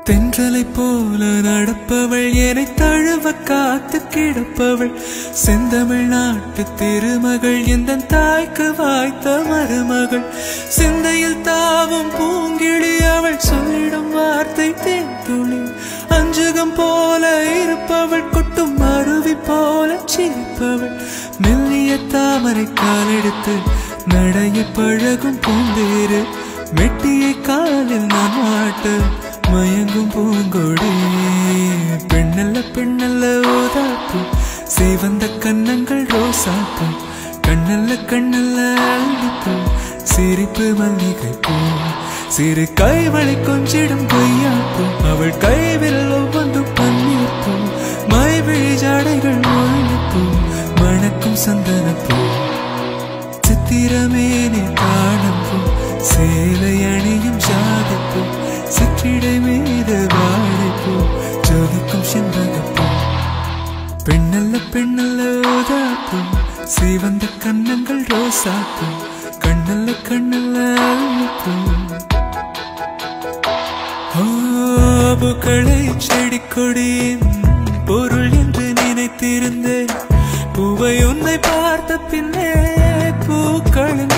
தென்றலை போல நடப்பவள் என்னை தழுவ காத்து கிடப்பவள் செந்தமிழ் நாட்டு திருமகள் எந்த தாய்க்கு வாய்த்த மருமகள் சிந்தையில் தாவும் பூங்கிழி அவள் சொல்லிடும் வார்த்தை தேன்துளி அஞ்சுகம் போல இருப்பவள் கொட்டும் அருவி போல சிரிப்பவள் மெல்லிய தாமரை காலெடுத்து நடைய பழகும் பூந்தேரு மெட்டியை காலில் நான் மாட்டு மயங்கும் பூங்கொடி பெண்ணல்ல பெண்ணல்ல ஓதாப்பு சிவந்த கன்னங்கள் ரோசாப்பு கண்ணல்ல கண்ணல்ல அள்ளிப்பூ சிரிப்பு மல்லிகை பூ சிறு கைவளை கொஞ்சிடும் கொய்யாப்பூ அவள் கைவில் ஒவ்வொன்றும் பன்னீர் பூ மைவிழி ஜாடைகள் முள்ளிப்பூ மணக்கும் சந்தனப்பூ சித்திரமேனே காணப்பூ சேலை அணியும் ஜாதிப்பூ சிற்றிடை மீது வாழைப்பூ ஜோதிக்கும் செண்பகப்பூ பெண்ணல்ல பெண்ணல்ல ஓதாப்பூ சிவந்த கன்னங்கள் ரோசாப்பூ கண்ணல்ல கண்ணல்ல அள்ளிப்பூ பூக்களை செடி கொடியின் பொருள் என்று நினைத்திருந்தேன் பூவை உன்னை பார்த்த பின்னே பூக்களின்